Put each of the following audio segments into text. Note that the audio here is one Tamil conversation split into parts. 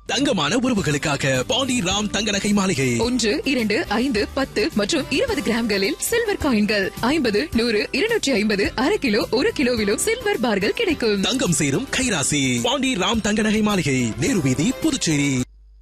தங்கமான உறவுகளுக்காக பாண்டி ராம் தங்க நகை மாளிகை ஒன்று இரண்டு ஐந்து பத்து மற்றும் இருபது கிராம்களில் சில்வர் காயின்கள் ஐம்பது நூறு இருநூற்றி ஐம்பது அரை கிலோ ஒரு கிலோவிலும் சில்வர் பார்கள் கிடைக்கும் தங்கம் சேரும் கைராசி பாண்டி ராம் தங்க நகை மாளிகை நேரு வீதி புதுச்சேரி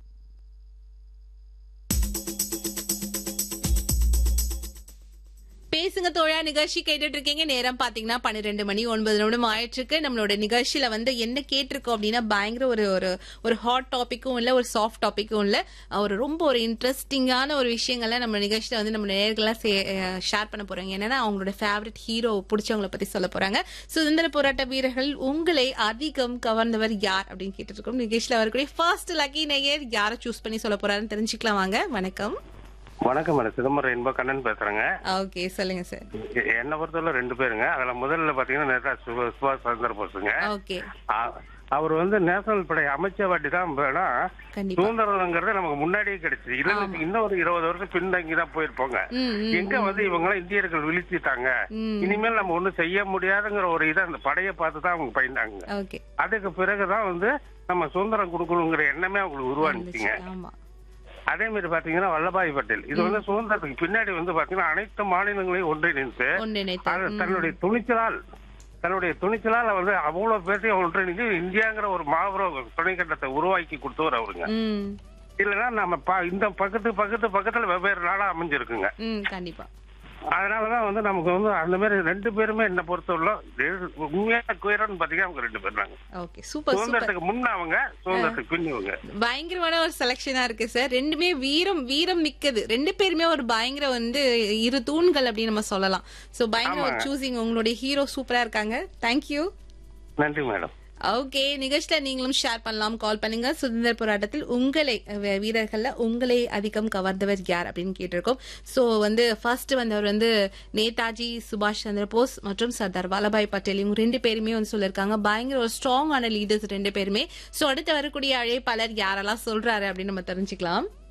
பேசுங்க தோழா நிகழ்ச்சி கேட்டுட்டு இருக்கீங்க நேரம் பாத்தீங்கன்னா பன்னிரெண்டு மணி ஒன்பது நிமிடம் ஆயிடுச்சு நம்மளோட நிகழ்ச்சியில வந்து என்ன கேட்டிருக்கோம் அப்படின்னா பயங்கர ஒரு ஒரு ஒரு ஹாட் டாபிக்கும் இல்ல ஒரு சாஃப்ட் டாபிக்கும் இல்ல ஒரு ரொம்ப ஒரு இன்ட்ரெஸ்டிங்கான ஒரு விஷயங்களை நம்ம நிகழ்ச்சியில வந்து நம்ம நேர்கள்லாம் ஷேர் பண்ண போறாங்க என்னன்னா அவங்களோட ஃபேவரட் ஹீரோ பிடிச்சவங்கள பத்தி சொல்ல போறாங்க சுதந்திர போராட்ட வீரர்கள் உங்களை அதிகம் கவர்ந்தவர் யார் அப்படின்னு கேட்டுட்டு இருக்கோம் நிகழ்ச்சியில வரக்கூடிய ஃபர்ஸ்ட் லக்கி நேயர் யாரை சூஸ் பண்ணி சொல்ல போறாருன்னு தெரிஞ்சுக்கலாம் வாங்க வணக்கம் வணக்கம் மேடம் சிதம்பரம் இன்ப கண்ணன் பேசுறேங்க ஓகே சொல்லுங்க சார் எ- என்னை பொறுத்தவரை ரெண்டு பேருங்க அதுல முதல்ல பாத்தீங்கன்னா நேதா சுபா- சுபாஷ் சந்திர போஸுங்க ஓகே ஆ- அவர் வந்து நேஷனல் படை அமைச்ச வாட்டி தான் வேணா கண்டிப்பா சுதந்திரங்கிறது நமக்கு முன்னாடியே கிடைச்சு இல்லைன்னு இன்னும் ஒரு இருபது வருஷம் பின்தங்கி தான் போயிருப்போங்க ம், ம், எங்க வந்து இவங்க இந்தியர்கள் விழிச்சிட்டாங்க ம். இனிமேல் நம்ம ஒண்ணும் செய்ய முடியாதுங்கிற ஒரு இதை அந்த படையை பார்த்து தான் அவங்க பயந்தாங்க ஓகே அதுக்கு பிறகுதான் வந்து நம்ம சுதந்திரம் கொடுக்கணுங்கிற எண்ணமே அவங்களுக்கு உருவானுச்சுங்க ஆமா அதே மாதிரி பாத்தீங்கன்னா வல்லபாய் பட்டேல் இது வந்து சுதந்திரத்துக்கு பின்னாடி வந்து பாத்தீங்கன்னா அனைத்து மாநிலங்களையும் ஒன்றிணைந்து ஒன்றிணைத்து அது ம். தன்னுடைய துணிச்சலால் தன்னுடைய துணிச்சலால் வந்து அவ்வளவு பேர்த்தையும் ஒன்றிணைந்து இந்தியாங்கிற ஒரு மாபெரும் துணைக்கண்டத்தை உருவாக்கி கொடுத்தவர் அவருங்க ம் இல்லைன்னா நம்ம ப- இந்த பக்கத்து பக்கத்து பக்கத்துல வெவ்வேறு நாடா அமைஞ்சிருக்குங்க ம் கண்டிப்பா அதனாலதான் வந்து நமக்கு வந்து அந்த மாதிரி ரெண்டு பேருமே என்ன பொறுத்தவரை உண்மையான குயரன்னு பாத்தீங்கன்னா அவங்க ரெண்டு பேர் தாங்க ஓகே சூப்பர் சூப்பர் சுதந்திரத்துக்கு முன்ன அவங்க சுதந்திரத்துக்கு பின் இவங்க பயங்கரமான ஒரு செலெக்ஷனா இருக்கு சார் ரெண்டுமே வீரம் வீரம் மிக்கது ரெண்டு பேருமே ஒரு பயங்கர வந்து இரு தூண்கள் அப்படின்னு நம்ம சொல்லலாம் சோ பயங்கர ஒரு ஆமாங்க. சூசிங் உங்களுடைய ஹீரோ சூப்பரா இருக்காங்க தேங்க்யூ நன்றி மேடம் ஓகே நிகழ்ச்சியில நீங்களும் ஷேர் பண்ணலாம் கால் பண்ணுங்க சுதந்திர போராட்டத்தில் உங்களை அஹ், வீரர்கள்ல உங்களை அதிகம் கவர்ந்தவர் யார் அப்படின்னு கேட்டிருக்கோம் சோ வந்து ஃபர்ஸ்ட் வந்தவர் வந்து நேதாஜி சுபாஷ் சந்திர போஸ் மற்றும் சர்தார் வல்லபாய் பட்டேல் இவங்க ரெண்டு பேருமே வந்து சொல்லியிருக்காங்க பயங்கர ஒரு ஸ்ட்ராங்கான லீடர்ஸ் ரெண்டு பேருமே சோ அடுத்து வரக்கூடிய அழைப்பாளர் யாரெல்லாம் சொல்றாரு அப்படின்னு நம்ம தெரிஞ்சுக்கலாம்